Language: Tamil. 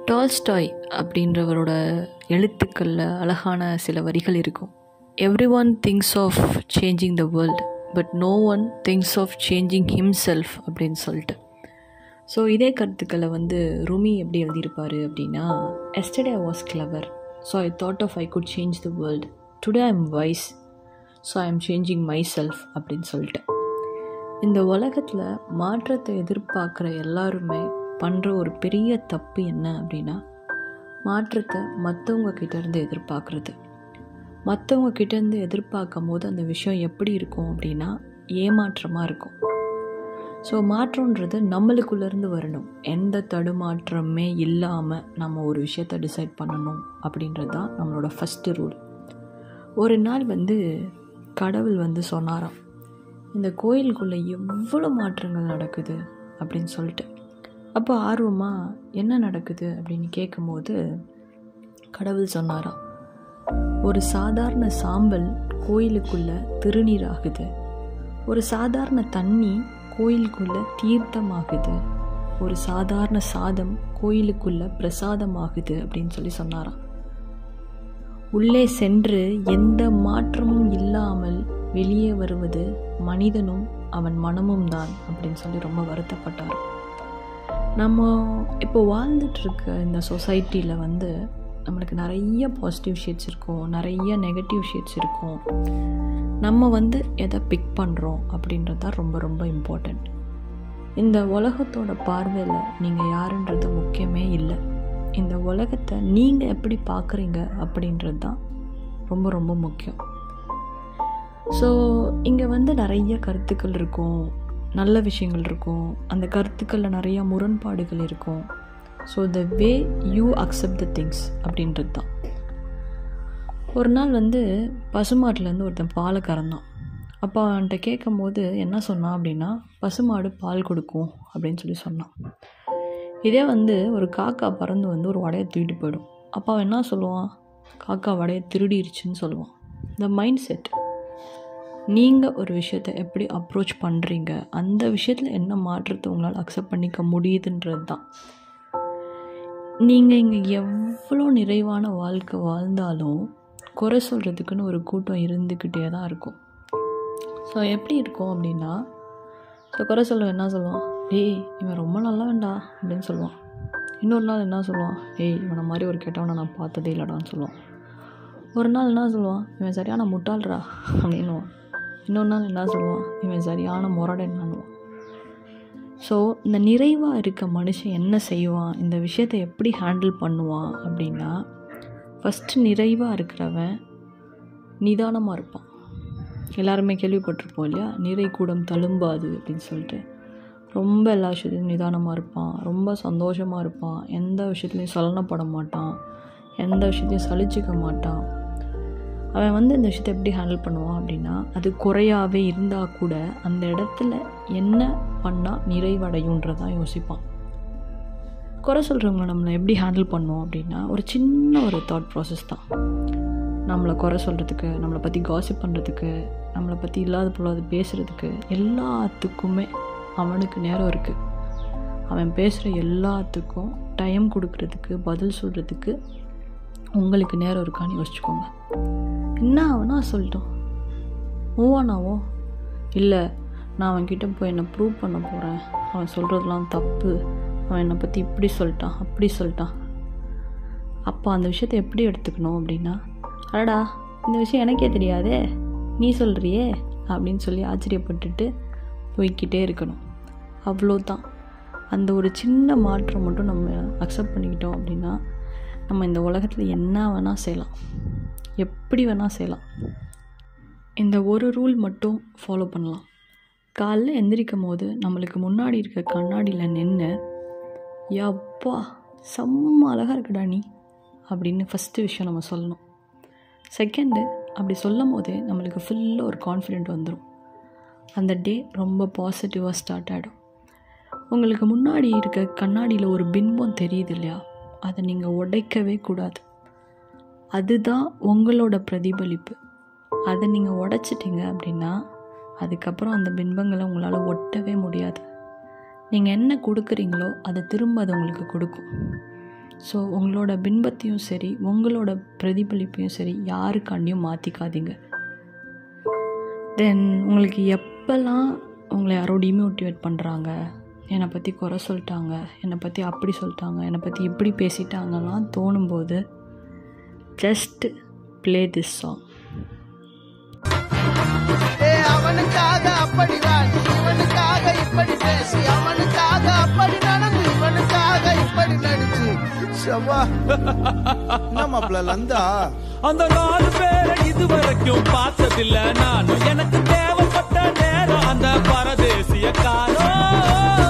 டால்ஸ்டாய் அப்படின்றவரோட எழுத்துக்களில் அழகான சில வரிகள் இருக்கும் every one thinks of changing the world but no one thinks of changing himself அப்படின்னு சொல்லிட்டு ஸோ இதே கருத்துக்களை வந்து ருமி எப்படி எழுதியிருப்பார் அப்படின்னா yesterday I was clever so I thought of I could change the world today I am wise so I am changing myself அப்படின்னு சொல்லிட்டு இந்த உலகத்தில் மாற்றத்தை எதிர்பார்க்குற எல்லாருமே பண்ணுற ஒரு பெரிய தப்பு என்ன அப்படின்னா மாற்றத்தை மற்றவங்க கிட்டேருந்து எதிர்பார்க்குறது மற்றவங்க கிட்டேருந்து எதிர்பார்க்கும் போது அந்த விஷயம் எப்படி இருக்கும் அப்படின்னா ஏமாற்றமாக இருக்கும் ஸோ மாற்றன்றது நம்மளுக்குள்ளேருந்து வரணும் எந்த தடுமாற்றமே இல்லாமல் நம்ம ஒரு விஷயத்தை டிசைட் பண்ணணும் அப்படின்றது தான் நம்மளோட ஃபஸ்ட்டு ரூல் ஒரு நாள் வந்து கடவுள் வந்து சொன்னாராம் இந்த கோயிலுக்குள்ளே எவ்வளோ மாற்றங்கள் நடக்குது அப்படின்னு சொல்லிட்டு அப்போ ஆர்வமாக என்ன நடக்குது அப்படின்னு கேட்கும்போது கடவுள் சொன்னாராம் ஒரு சாதாரண சாம்பல் கோயிலுக்குள்ளே திருநீர் ஆகுது ஒரு சாதாரண தண்ணி கோயிலுக்குள்ளே தீர்த்தமாகுது ஒரு சாதாரண சாதம் கோயிலுக்குள்ளே பிரசாதமாகுது அப்படின்னு சொல்லி சொன்னாராம் உள்ளே சென்று எந்த மாற்றமும் இல்லாமல் வெளியே வருவது மனிதனும் அவன் மனமும் தான் அப்படின்னு சொல்லி ரொம்ப வருத்தப்பட்டார் நம்ம இப்போ வாழ்ந்துட்டுருக்க இந்த சொசைட்டியில் வந்து நம்மளுக்கு நிறைய பாசிட்டிவ் ஷேட்ஸ் இருக்கும் நிறைய நெகட்டிவ் ஷேட்ஸ் இருக்கும் நம்ம வந்து எதை பிக் பண்ணுறோம் அப்படின்றது தான் ரொம்ப ரொம்ப இம்பார்ட்டண்ட் இந்த உலகத்தோட பார்வையில் நீங்கள் யாருன்றது முக்கியமே இல்லை இந்த உலகத்தை நீங்கள் எப்படி பார்க்குறீங்க அப்படின்றது தான் ரொம்ப ரொம்ப முக்கியம் ஸோ இங்கே வந்து நிறைய கருத்துக்கள் இருக்கும் நல்ல விஷயங்கள் இருக்கும் அந்த கருத்துக்களில் நிறைய முரண்பாடுகள் இருக்கும் so the way you accept the things அப்படின்றது தான் ஒரு நாள் வந்து பசுமாட்டிலேருந்து ஒருத்தன் பாலை கறந்தான் அப்போ அவன்கிட்ட கேட்கும் போது என்ன சொன்னான் அப்படின்னா பசுமாடு பால் கொடுக்கும் அப்படின்னு சொல்லி சொன்னான் இதே வந்து ஒரு காக்கா பறந்து வந்து ஒரு வடையை தூக்கிட்டு போயிடும் அப்போ அவன் என்ன சொல்லுவான் காக்கா வடையை திருடிருச்சுன்னு சொல்லுவான் இந்த மைண்ட் செட் நீங்கள் ஒரு விஷயத்தை எப்படி அப்ரோச் பண்ணுறீங்க அந்த விஷயத்தில் என்ன மாற்றத்தை உங்களால் அக்செப்ட் பண்ணிக்க முடியுதுன்றது தான் நீங்கள் இங்கே எவ்வளோ நிறைவான வாழ்க்கை வாழ்ந்தாலும் குறை சொல்கிறதுக்குன்னு ஒரு கூட்டம் இருந்துக்கிட்டே தான் இருக்கும் ஸோ எப்படி இருக்கும் அப்படின்னா ஸோ குறை சொல்லுவேன் என்ன சொல்லுவான் ஏய் இவன் ரொம்ப நல்லா வேண்டா அப்படின்னு சொல்லுவான் இன்னொரு நாள் என்ன சொல்லுவான் ஏய் இவனை மாதிரி ஒரு கெட்டவனை நான் பார்த்ததே இல்லைடான்னு சொல்லுவான் ஒரு நாள் என்ன சொல்லுவான் இவன் சரியான முட்டாள்ரா அப்படின்னுவான் இன்னொரு நாள் என்ன சொல்லுவான் இவன் சரியான முரடன்னுவான் ஸோ இந்த நிறைவாக இருக்க மனுஷன் என்ன செய்வான் இந்த விஷயத்தை எப்படி ஹேண்டில் பண்ணுவான் அப்படின்னா ஃபஸ்ட்டு நிறைவாக இருக்கிறவன் நிதானமாக இருப்பான் எல்லாருமே கேள்விப்பட்டிருப்போம் இல்லையா நிறை கூடம் தழும்பாது அப்படின்னு சொல்லிட்டு ரொம்ப எல்லா விஷயத்துலையும் நிதானமாக இருப்பான் ரொம்ப சந்தோஷமாக இருப்பான் எந்த விஷயத்துலையும் சலனப்பட மாட்டான் எந்த விஷயத்தையும் சலிச்சிக்க மாட்டான் அவன் வந்து இந்த விஷயத்தை எப்படி ஹேண்டில் பண்ணுவான் அப்படின்னா அது குறையாவே இருந்தால் கூட அந்த இடத்துல என்ன பண்ணால் நிறைவடையுன்றதான் யோசிப்பான் குறை சொல்கிறவங்கள நம்மளை எப்படி ஹேண்டில் பண்ணுவோம் அப்படின்னா ஒரு சின்ன ஒரு தாட் ப்ராசஸ் தான் நம்மளை குறை சொல்கிறதுக்கு நம்மளை பற்றி காசிப் பண்ணுறதுக்கு நம்மளை பற்றி இல்லாத பொல்லாது பேசுகிறதுக்கு எல்லாத்துக்குமே அவனுக்கு நேரம் இருக்குது அவன் பேசுகிற எல்லாத்துக்கும் டைம் கொடுக்கறதுக்கு பதில் சொல்கிறதுக்கு உங்களுக்கு நேரம் இருக்கான்னு யோசிச்சுக்கோங்க என்ன அவனா சொல்லிட்டோம் மூவானாவோ இல்லை நான் அவன்கிட்ட போய் என்னை ப்ரூவ் பண்ண போகிறேன் அவன் சொல்கிறதுலாம் தப்பு அவன் என்னை பற்றி இப்படி சொல்லிட்டான் அப்படி சொல்லிட்டான் அப்போ அந்த விஷயத்தை எப்படி எடுத்துக்கணும் அப்படின்னா அடடா இந்த விஷயம் எனக்கே தெரியாதே நீ சொல்கிறியே அப்படின்னு சொல்லி ஆச்சரியப்பட்டுட்டு போய்கிட்டே இருக்கணும் அவ்வளோதான் அந்த ஒரு சின்ன மாற்றம் மட்டும் நம்ம அக்செப்ட் பண்ணிக்கிட்டோம் அப்படின்னா நம்ம இந்த உலகத்தில் என்ன வேணால் செய்யலாம் எப்படி வேணால் செய்யலாம் இந்த ஒரு ரூல் மட்டும் ஃபாலோ பண்ணலாம் காலைல எந்திரிக்கும் போது நம்மளுக்கு முன்னாடி இருக்க கண்ணாடியில் நின்று யப்பா செம்ம அழகாக இருக்குடா நீ அப்படின்னு ஃபஸ்ட்டு விஷயம் நம்ம சொல்லணும் செகண்டு அப்படி சொல்லும் போதே நம்மளுக்கு ஃபுல்லாக ஒரு கான்ஃபிடென்ட் வந்துடும் அந்த டே ரொம்ப பாசிட்டிவாக ஸ்டார்ட் ஆகிடும் உங்களுக்கு முன்னாடி இருக்க கண்ணாடியில் ஒரு பின்பம் தெரியுது இல்லையா அதை நீங்கள் உடைக்கவே கூடாது அதுதான் உங்களோட பிரதிபலிப்பு அதை நீங்கள் உடைச்சிட்டிங்க அப்படின்னா அதுக்கப்புறம் அந்த பின்பங்களை உங்களால் ஒட்டவே முடியாது நீங்கள் என்ன கொடுக்குறீங்களோ அதை திரும்ப அது உங்களுக்கு கொடுக்கும் ஸோ உங்களோட பின்பத்தையும் சரி உங்களோட பிரதிபலிப்பையும் சரி யாருக்காண்டியும் மாற்றிக்காதீங்க தென் உங்களுக்கு எப்போல்லாம் உங்களை யாரோ டிமோட்டிவேட் பண்ணுறாங்க என்னை பற்றி குறை சொல்லிட்டாங்க என்னை பற்றி அப்படி சொல்லிட்டாங்க என்னை பற்றி இப்படி பேசிட்டாங்கலாம் தோணும்போது ஜஸ்ட் ப்ளே திஸ் சாங் ஏ அவனுக்காக அப்படி வாடி இவனுக்காக இப்படி பேசி அவனுக்காக அப்படி நடந்து இவனுக்காக இப்படி நடிச்சு ஷபா என்ன மாப்பிள்ள லந்தா அந்த நாலு பேரை இதுவரைக்கும் பார்த்ததில்ல நானும் எனக்கு தேவைப்பட்ட நேரம் அந்த பரதேசிய காலம்